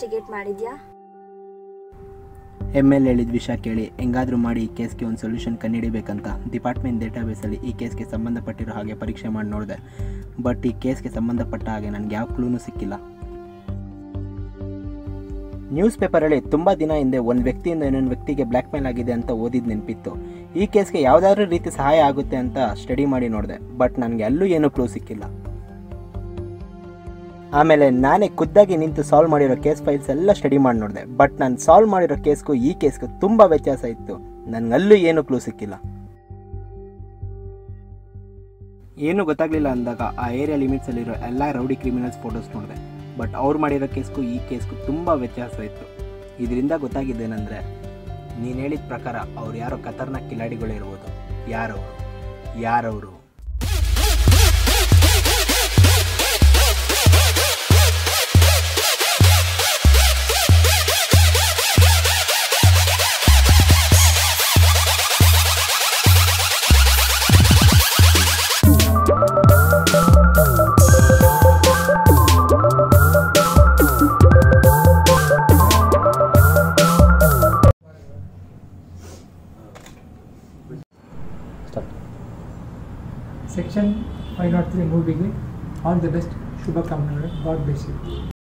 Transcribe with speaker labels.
Speaker 1: investigate ಮಾಡಿದ್ಯಾ
Speaker 2: M L ಹೇಳಿದ ವಿಷಯ ಕೇಳಿ ಹೆಂಗಾದರೂ ಮಾಡಿ ಈ ಕೇಸ್ಗೆ ಒಂದು ಸೊಲ್ಯೂಷನ್ ಕಂಡುಹಿಡಿಬೇಕಂತ ಡಿಪಾರ್ಟ್ಮೆಂಟ್ ಡೇಟಾಬೇಸಲ್ಲಿ ಈ ಕೇಸ್ಗೆ ಸಂಬಂಧಪಟ್ಟಿರೋ ಹಾಗೆ ಪರೀಕ್ಷೆ ಮಾಡಿ ನೋಡಿದೆ ಬಟ್ ಈ ಕೇಸ್ಗೆ ಸಂಬಂಧಪಟ್ಟ ಹಾಗೆ ನನಗೆ ಯಾವ ಕ್ಲೂನೂ ಸಿಕ್ಕಿಲ್ಲ ನ್ಯೂಸ್ ಪೇಪರಲ್ಲಿ ತುಂಬ ದಿನ ಹಿಂದೆ ಒಂದು ವ್ಯಕ್ತಿಯಿಂದ ಇನ್ನೊಂದು ವ್ಯಕ್ತಿಗೆ ಬ್ಲ್ಯಾಕ್ ಮೇಲ್ ಆಗಿದೆ ಅಂತ ಓದಿದ ನೆನಪಿತ್ತು ಈ ಕೇಸ್ಗೆ ಯಾವುದಾದ್ರೂ ರೀತಿ ಸಹಾಯ ಆಗುತ್ತೆ ಅಂತ ಸ್ಟಡಿ ಮಾಡಿ ನೋಡಿದೆ ಬಟ್ ನನಗೆ ಅಲ್ಲೂ ಏನೂ ಕ್ಲೂ ಸಿಕ್ಕಿಲ್ಲ ಆಮೇಲೆ ನಾನೇ ಖುದ್ದಾಗಿ ನಿಂತು ಸಾಲ್ವ್ ಮಾಡಿರೋ ಕೇಸ್ ಫೈಲ್ಸ್ ಎಲ್ಲ ಸ್ಟಡಿ ಮಾಡಿ ನೋಡಿದೆ ಬಟ್ ನಾನು ಸಾಲ್ವ್ ಮಾಡಿರೋ ಕೇಸ್ಗೂ ಈ ಕೇಸ್ಗೂ ತುಂಬ ವ್ಯತ್ಯಾಸ ಇತ್ತು ನನಗಲ್ಲೂ ಏನೂ ಕ್ಲೂ ಸಿಕ್ಕಿಲ್ಲ ಏನು ಗೊತ್ತಾಗಲಿಲ್ಲ ಅಂದಾಗ ಆ ಏರಿಯಾ ಲಿಮಿಟ್ಸಲ್ಲಿರೋ ಎಲ್ಲ ರೌಡಿ ಕ್ರಿಮಿನಲ್ಸ್ ಫೋಟೋಸ್ ನೋಡಿದೆ ಬಟ್ ಅವ್ರು ಮಾಡಿರೋ ಕೇಸ್ಗೂ ಈ ಕೇಸ್ಗೂ ತುಂಬ ವ್ಯತ್ಯಾಸ ಇತ್ತು ಇದರಿಂದ ಗೊತ್ತಾಗಿದ್ದೇನೆಂದರೆ ನೀನು ಹೇಳಿದ ಪ್ರಕಾರ ಅವ್ರು ಯಾರೋ ಖತರ್ನಾಕ್ ಕಿಲಾಡಿಗಳಿರ್ಬೋದು ಯಾರವರು ಯಾರವರು
Speaker 3: ಸೆಕ್ಷನ್ ಫೈವ್ ನಾಟ್ ತ್ರೀ ಮೂವಿಗೆ ಆಲ್ ದಿ ಬೆಸ್ಟ್ ಶುಭ ಕಾಮನೆಗಳು ಗಾಡ್ ಬ್ಲೆಸ್ ಯು